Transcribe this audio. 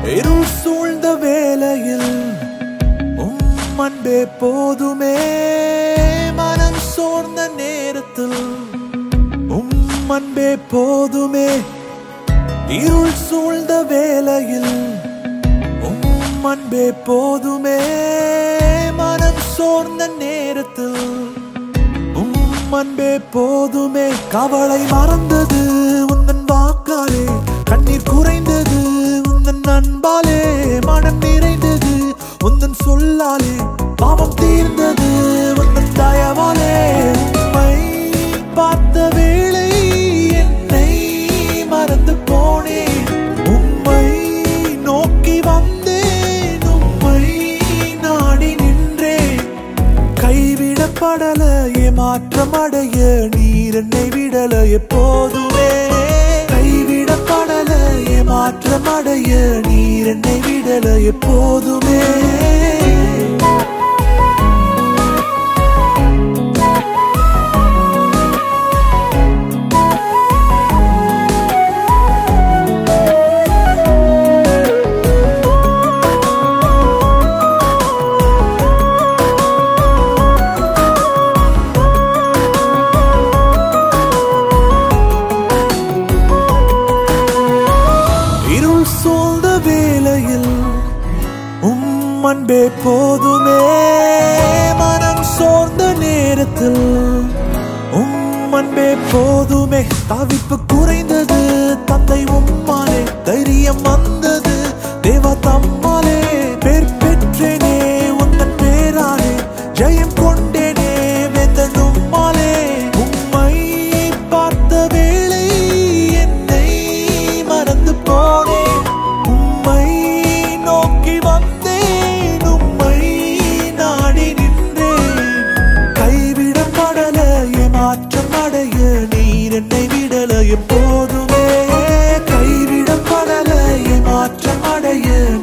இருள் சூழ்ந்த வேளையில் உம் அன்பே போதுமே மனம் சோர்ந்த நேரத்தில் உம் அன்பே போதுமே இருள் சூழ்ந்த வேளையில் உம் அன்பே போதுமே மனம் சோர்ந்த நேரத்தில் உம் அன்பே போதுமே கவலை மறந்தது உந்தன் வாக்காலே கண்ணீர் குறைந்தது உந்தன் அன்பாலே மனம் நிறைந்தது உந்தன் சொல்லாலே பாவம் தீர்ந்தது உந்தன் தயவாலே உம்மை பார்த்த வேளை என்னை மறந்து போனேன் உம்மை நோக்கி வந்தேன் உம்மை நாடி நின்றேன் கைவிடப்படல ஏமாற்றம் அடைய நீர் என்னை விடல எப்போதுமே கைவிடப்படல ஏமாற்றம் அடைய நீர் என்னை விடல எப்போதுமே இருள் சூழ்ந்த வேளையில் உம் அன்பே போதுமே மனம் சோர்ந்த நேரத்தில் உம் அன்பே போதுமே தவிப்பு குறைந்தது தந்தை உம்மாலே தைரியம் வந்தது தேவா தம்மாலே பேர் பெற்றேனே உந்தன் பேராலே ஜெயம் கொண்டேனே வேந்தன் உம்மாலே உம்மை பார்த்த வேளை என்னை மறந்து போனேன் உம்மை நோக்கி வந்தேன் உம்மை நாடி நின்றேன் கைவிடப்படல ஏமாற்றம் அடைய நீர் என்னை விடல எப்போதுமே கைவிடப்படல ஏமாற்றம் அடைய